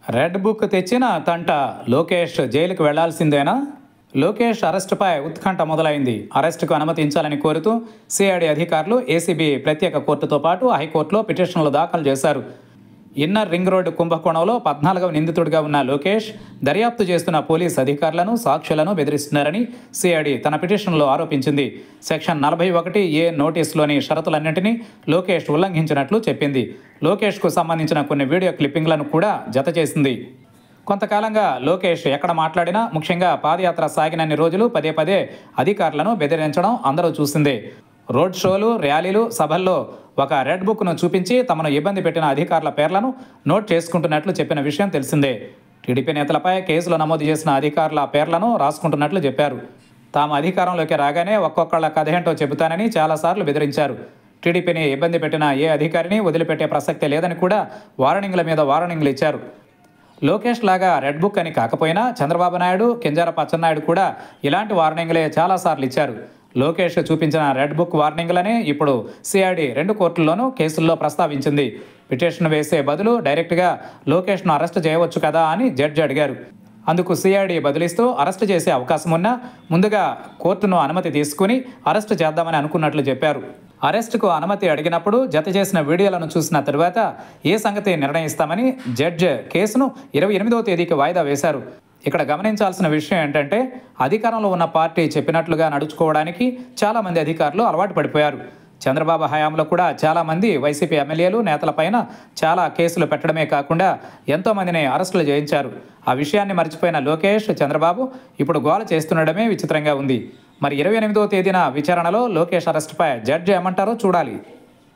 red book తెచ్చిన తంట లోకేష్ జైలుకు వెళ్లాల్సిందేనా లోకేష్ అరెస్టుపై ఉత్కంఠ మొదలైంది అరెస్టుకు అనుమతించాలని కోరుతూ సిఐడి అధికారులు ఏసీబీ ప్రత్యేక కోర్టుతో పాటు హైకోర్టులో పిటిషన్లు దాఖలు చేశారు ఇన్నర్ రింగ్ రోడ్డు కుంభకోణంలో పద్నాలుగవ నిందితుడిగా ఉన్న లోకేష్ దర్యాప్తు చేస్తున్న పోలీస్ అధికారులను సాక్షులను బెదిరిస్తున్నారని సిఐడి తన పిటిషన్లో ఆరోపించింది సెక్షన్ నలభై ఒకటి ఏ నోటీసులోని షరతులన్నింటినీ లోకేష్ ఉల్లంఘించినట్లు చెప్పింది లోకేష్కు సంబంధించిన కొన్ని వీడియో క్లిప్పింగ్లను కూడా జత చేసింది కొంతకాలంగా లోకేష్ ఎక్కడ మాట్లాడినా ముఖ్యంగా పాదయాత్ర సాగినన్ని రోజులు పదే పదే అధికారులను బెదిరించడం అందరూ చూసిందే రోడ్ షోలు ర్యాలీలు సభల్లో ఒక రెడ్ బుక్ను చూపించి తమను ఇబ్బంది పెట్టిన అధికారుల పేర్లను నోట్ చేసుకుంటున్నట్లు చెప్పిన విషయం తెలిసిందే టీడీపీ నేతలపై కేసులు నమోదు చేసిన అధికారుల పేర్లను రాసుకుంటున్నట్లు చెప్పారు తాము అధికారంలోకి రాగానే ఒక్కొక్కళ్ళ కథ ఏంటో చెబుతానని చాలాసార్లు బెదిరించారు టీడీపీని ఇబ్బంది పెట్టిన ఏ అధికారిని వదిలిపెట్టే ప్రసక్తే లేదని కూడా వార్నింగ్ల మీద వార్నింగ్లు ఇచ్చారు లోకేష్ లాగా రెడ్ బుక్ అని కాకపోయినా చంద్రబాబు నాయుడు కింజారపు అచ్చెన్నాయుడు కూడా ఇలాంటి వార్నింగ్లే చాలాసార్లు ఇచ్చారు లోకేష్ చూపించిన రెడ్ బుక్ వార్నింగ్లనే ఇప్పుడు సిఐడి రెండు కోర్టుల్లోనూ కేసుల్లో ప్రస్తావించింది పిటిషన్ వేసే బదులు డైరెక్ట్గా లోకేష్ను అరెస్ట్ చేయవచ్చు కదా అని జడ్జి అడిగారు అందుకు సిఐడి బదిలిస్తూ అరెస్టు చేసే అవకాశం ఉన్నా ముందుగా కోర్టును అనుమతి తీసుకుని అరెస్టు చేద్దామని అనుకున్నట్లు చెప్పారు అరెస్టుకు అనుమతి అడిగినప్పుడు జత చేసిన వీడియోలను చూసిన తరువాత ఏ సంగతి నిర్ణయిస్తామని జడ్జ్ కేసును ఇరవై ఎనిమిదవ తేదీకి వాయిదా వేశారు ఇక్కడ గమనించాల్సిన విషయం ఏంటంటే అధికారంలో ఉన్న పార్టీ చెప్పినట్లుగా నడుచుకోవడానికి చాలామంది అధికారులు అలవాటు పడిపోయారు చంద్రబాబు హయాంలో కూడా చాలామంది వైసీపీ ఎమ్మెల్యేలు నేతలపైన చాలా కేసులు పెట్టడమే కాకుండా ఎంతోమందిని అరెస్టులు చేయించారు ఆ విషయాన్ని మర్చిపోయిన లోకేష్ చంద్రబాబు ఇప్పుడు గోల చేస్తుండడమే విచిత్రంగా ఉంది మరి ఇరవై ఎనిమిదవ తేదీన విచారణలో లోకేష్ అరెస్టుపై జడ్జి ఏమంటారో చూడాలి